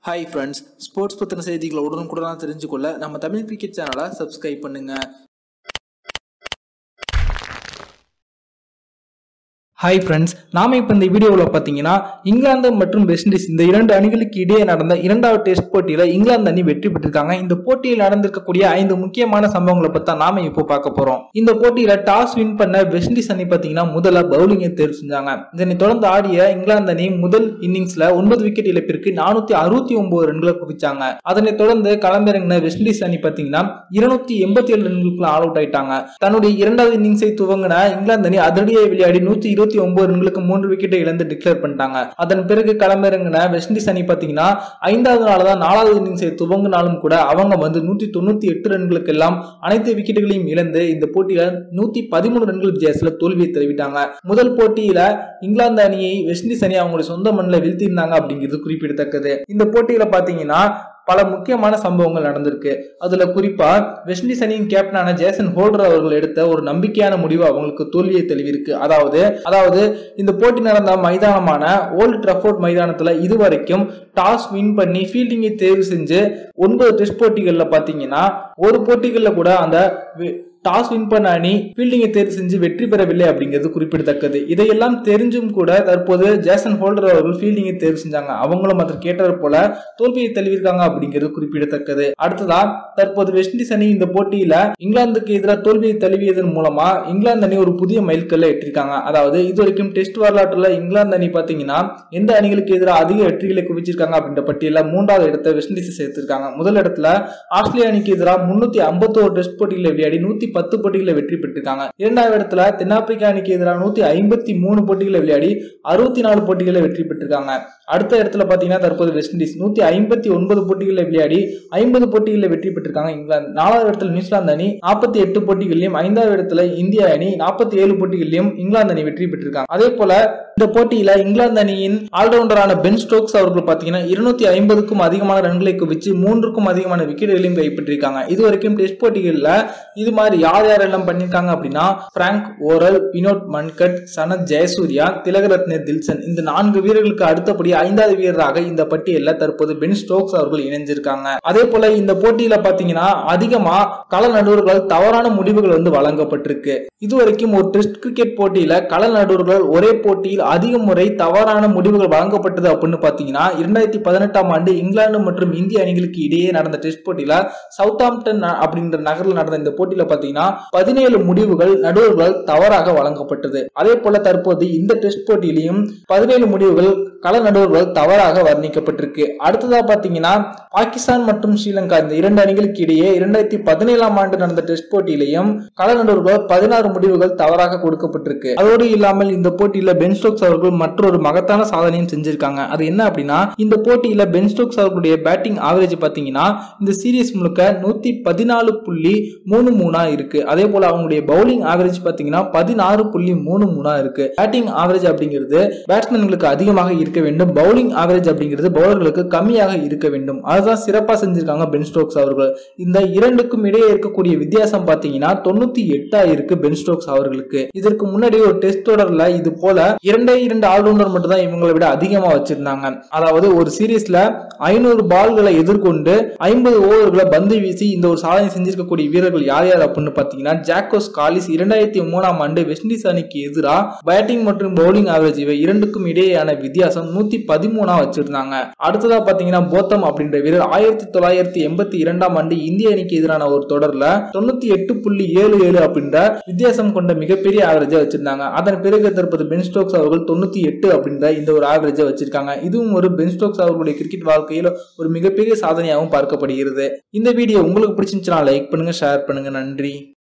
hi friends sports பற்றின செய்திகளை உடனுக்குடனாக தெரிஞ்சுக்கொள்ள நம்ம தமிழ் கிரிக்கெட் சேனலை சப்ஸ்கிரைப் பண்ணுங்க ஹாய் ஃப்ரெண்ட்ஸ் நாம இப்போ இந்த வீடியோவில் பார்த்தீங்கன்னா இங்கிலாந்து மற்றும் வெஸ்ட் இண்டீஸ் இந்த இரண்டு அணிகளுக்கு இடையே நடந்த இரண்டாவது டெஸ்ட் போட்டியில் இங்கிலாந்து அணி வெற்றி பெற்றிருக்காங்க இந்த போட்டியில் நடந்திருக்கக்கூடிய ஐந்து முக்கியமான சம்பவங்களை பற்றி தான் நாம இப்போ பார்க்க போகிறோம் இந்த போட்டியில் டாஸ் வின் பண்ண வெஸ்ட் இண்டீஸ் அணி பார்த்தீங்கன்னா முதல்ல பவுலிங்கை தேர்வு செஞ்சாங்க இதனை தொடர்ந்து ஆடிய இங்கிலாந்து அணி முதல் இன்னிங்ஸ்ல ஒன்பது விக்கெட் இழப்பிற்கு நானூத்தி அறுபத்தி ஒன்பது ரன்களை குவிச்சாங்க அதனைத் தொடர்ந்து களமிறங்கின வெஸ்ட் இண்டீஸ் அணி பார்த்தீங்கன்னா இருநூத்தி எண்பத்தி ஏழு ரன்களுக்கு ஆல் அவுட் ஆயிட்டாங்க தன்னுடைய இரண்டாவது இன்னிங்ஸை துவங்கின இங்கிலாந்து அணி அதிரடியை விளையாடி நூத்தி இருபத்தி ஒன்பது ரன்களுக்கு மூன்று விக்கெட்டை இழந்து டிக்ளேர் பண்ணிட்டாங்க அதன் பிறகு களமிறங்கின வெஸ்ட் இண்டீஸ் அணி பார்த்தீங்கன்னா ஐந்தாவது நாள் தான் நாலாவது இன்னிங்ஸை துவங்கினாலும் கூட அவங்க வந்து நூத்தி தொண்ணூத்தி எட்டு ரன்களுக்கு எல்லாம் அனைத்து விக்கெட்டுகளையும் இழந்து இந்த போட்டியில நூத்தி பதிமூணு ரன்கள் வித்தியாசத்துல தோல்வியை தெரிவித்தாங்க முதல் போட்டியில இங்கிலாந்து அணியை வெஸ்ட் இண்டீஸ் அணி அவங்களுடைய சொந்த மண்ணில் வீழ்த்தியிருந்தாங்க அப்படிங்கிறது குறிப்பிடத்தக்கது இந்த போட்டியில பாத்தீங்கன்னா பல முக்கியமான சம்பவங்கள் நடந்திருக்கு அதுல குறிப்பா வெஸ்ட் இண்டீஸ் அணியின் கேப்டனான ஜேசன் ஹோல்டர் அவர்கள் எடுத்த ஒரு நம்பிக்கையான முடிவு அவங்களுக்கு தோல்வியை தெளிவிருக்கு அதாவது அதாவது இந்த போட்டி நடந்த மைதானமான ஓல்டு ட்ரஃபோர்ட் மைதானத்துல இதுவரைக்கும் டாஸ் வின் பண்ணி ஃபீல்டிங்கை தேர்வு செஞ்சு ஒன்பது டெஸ்ட் போட்டிகளில் பார்த்தீங்கன்னா ஒரு போட்டிகளில் கூட அந்த டாஸ் வின் பண்ண அணி ஃபீல்டிங்கை தேர்வு செஞ்சு வெற்றி பெறவில்லை அப்படிங்கிறது குறிப்பிடத்தக்கது இதையெல்லாம் தெரிஞ்சும் கூட தற்போது ஜேசன் ஹோல்டர் அவர்கள் ஃபீல்டிங்கை தேர்வு செஞ்சாங்க அவங்களும் அதற்கு கேட்டது போல தோல்வியை தெளிவிருக்காங்க அப்படிங்கிறது குறிப்பிடத்தக்கது அடுத்ததா தற்போது வெஸ்ட் இண்டீஸ் அணி இந்த போட்டியில இங்கிலாந்துக்கு எதிராக தோல்வியை தழுவியதன் மூலமா இங்கிலாந்து அணி ஒரு புதிய மைல்கல்ல எட்டிருக்காங்க அதாவது இதுவரைக்கும் டெஸ்ட் வரலாற்றுல இங்கிலாந்து அணி பாத்தீங்கன்னா எந்த அணிகளுக்கு எதிராக அதிக வெற்றிகளை குவிச்சிருக்காங்க அப்படின்ற பட்டியல மூன்றாவது இடத்தை வெஸ்ட் இண்டீஸ் சேர்த்திருக்காங்க முதல் இடத்துல ஆஸ்திரேலியா அணிக்கு எதிராக முன்னூத்தி ஐம்பத்தோரு டெஸ்ட் போட்டிகளை விளையாடி நூத்தி பத்து போட்டிகளை வெற்றி பெற்றிருக்காங்க இரண்டாவது இடத்துல தென்னாப்பிரிக்கா அணிக்கு எதிராக நூத்தி ஐம்பத்தி மூணு போட்டிகளை விளையாடி அறுபத்தி நாலு போட்டிகளை வெற்றி பெற்றிருக்காங்க அடுத்த இடத்துல பாத்தீங்கன்னா தற்போது வெஸ்ட் இண்டீஸ் நூத்தி ஐம்பத்தி ஒன்பது போட்டிகளை விளையாடி ஐம்பது போட்டிகளில் வெற்றி பெற்றிருக்காங்க இங்கிலாந்து நாலாவது இடத்துல நியூசிலாந்து அணி நாற்பத்தி எட்டு போட்டிகளிலும் ஐந்தாவது இடத்துல இந்திய அணி நாற்பத்தி ஏழு போட்டிகளிலும் இங்கிலாந்து அணி வெற்றி பெற்றிருக்காங்க அதே போல இந்த போட்டியில இங்கிலாந்து அணியின் ஆல்ரவுண்டரான பென் ஸ்டோக்ஸ் அவர்கள் பாத்தீங்கன்னா இருநூத்தி ஐம்பதுக்கும் அதிகமான ரன்களை குவிச்சு மூன்றுக்கும் அதிகமான விக்கெட்டுகளையும் கைப்பற்றிருக்காங்க இதுவரைக்கும் டெஸ்ட் போட்டிகளில் இது மாதிரி யார் யாரெல்லாம் பண்ணிருக்காங்க அப்படின்னா பிராங்க் ஓரல் வினோத் மன்கட் சனத் ஜெயசூர்யா திலகரத்ன தில்சன் இந்த நான்கு வீரர்களுக்கு அடுத்தபடி ஐந்தாவது வீரராக இந்த பட்டியலில் தற்போது பென் ஸ்டோக்ஸ் அவர்கள் இணைஞ்சிருக்காங்க அதே போல இந்த போட்டியில பாத்தீங்கன்னா அதிகமா கள நடுவர்கள் தவறான முடிவுகள் வந்து வழங்கப்பட்டிருக்கு இதுவரைக்கும் ஒரு டெஸ்ட் கிரிக்கெட் போட்டியில கள நடுவர்கள் ஒரே போட்டியில் அதிக முறை தவறான முடிவுகள் வழங்கப்பட்டது அப்படின்னு பாத்தீங்கன்னா இரண்டாயிரத்தி பதினெட்டாம் ஆண்டு இங்கிலாந்து மற்றும் இந்திய அணிகளுக்கு இடையே நடந்த டெஸ்ட் போட்டியில சவுத்தாம்டன் அப்படின்ற நகரில் நடந்த இந்த போட்டியில பாத்தீங்கன்னா பதினேழு முடிவுகள் நடுவர்கள் தவறாக வழங்கப்பட்டது அதே போல தற்போது இந்த டெஸ்ட் போட்டியிலையும் பதினேழு முடிவுகள் கள நடுவர்கள் தவறாக வர்ணிக்கப்பட்டிருக்கு அடுத்ததா பாத்தீங்கன்னா பாகிஸ்தான் மற்றும் ஸ்ரீலங்கா இந்த இரண்டு அணிகளுக்கு இடையே இரண்டாயிரத்தி பதினேழாம் ஆண்டு நடந்த டெஸ்ட் போட்டியிலையும் கள நடுவர்கள் பதினாறு முடிவுகள் தவறாக கொடுக்கப்பட்டிருக்கு அதோடு இல்லாமல் இந்த போட்டியில பென் ஸ்டோக்ஸ் அவர்கள் மற்றொரு மகத்தான சாதனையும் செஞ்சிருக்காங்க அது என்ன அப்படின்னா இந்த போட்டியில பென் ஸ்டோக்ஸ் அவர்களுடைய பேட்டிங் ஆவரேஜ் பாத்தீங்கன்னா இந்த சீரீஸ் முழுக்க நூத்தி பதினாலு புள்ளி மூணு மூணா இருக்கு அதே போல அவங்களுடைய பவுலிங் ஆவரேஜ் பாத்தீங்கன்னா பதினாறு புள்ளி மூணு மூணா இருக்கு பேட்டிங் ஆவரேஜ் அப்படிங்கிறது பேட்ஸ்மேன்களுக்கு அதிகமாக இருக்க வேண்டும் பவுலிங் ஆவரேஜ் அப்படிங்கிறது பவுலர்களுக்கு கம்மியாக இருக்க வேண்டும் அதுதான் சிறப்பா செஞ்சிருக்காங்க பென் ஸ்டோக்ஸ் அவர்கள் இந்த இரண்டுக்கும் இடையே இருக்கக்கூடிய வித்தியாசம் பாத்தீங்கன்னா தொண்ணூத்தி எட்டா இருக்கு பென் ஸ்டோக்ஸ் அவர்களுக்கு இதற்கு முன்னாடி ஒரு டெஸ்ட் தொடர்ல இது போல இரண்டே இரண்டு ஆல்ரவுண்டர் மட்டும் தான் இவங்களை விட அதிகமா வச்சிருந்தாங்க அதாவது ஒரு சீரீஸ்ல ஐநூறு பால்களை எதிர்கொண்டு ஐம்பது ஓவர்களை பந்து வீசி இந்த ஒரு சாதனை செஞ்சிருக்கக்கூடிய வீரர்கள் யார் யார் அப்படின்னு பாத்தீங்கன்னா ஜாக்கோஸ் காலிஸ் இரண்டாயிரத்தி மூணாம் ஆண்டு வெஸ்ட் இண்டீஸ் அணிக்கு எதிராக பேட்டிங் மற்றும் பவுலிங் ஆவரேஜ் இவை இரண்டுக்கும் இடையேயான வித்தியாசம் நூத்தி பதிமூணா வச்சிருந்தாங்க அடுத்ததா பாத்தீங்கன்னா போத்தம் அப்படின்ற வீரர் ஆயிரத்தி தொள்ளாயிரத்தி எண்பத்தி இரண்டாம் ஆண்டு இந்திய அணிக்கு எதிரான ஒரு தொடர்ல தொண்ணூத்தி எட்டு புள்ளி ஏழு ஏழு அப்படின்ற வித்தியாசம் கொண்ட மிகப்பெரிய ஆவரேஜா வச்சிருந்தாங்க அதன் பிறகு தற்போது பென் ஸ்டோக்ஸ் அவர்கள் தொண்ணூத்தி எட்டு அப்படின்ற இந்த ஒரு ஆவரேஜை வச்சிருக்காங்க இதுவும் ஒரு பென் ஸ்டோக்ஸ் அவர்களுடைய கிரிக்கெட் வாழ்க்கையில் ஒரு மிகப்பெரிய சாதனையாகவும் பார்க்கப்படுகிறது இந்த வீடியோ உங்களுக்கு பிடிச்சிருந்துச்சுன்னா லைக் பண்ணுங்க ஷேர் பண்ணுங்க நன்றி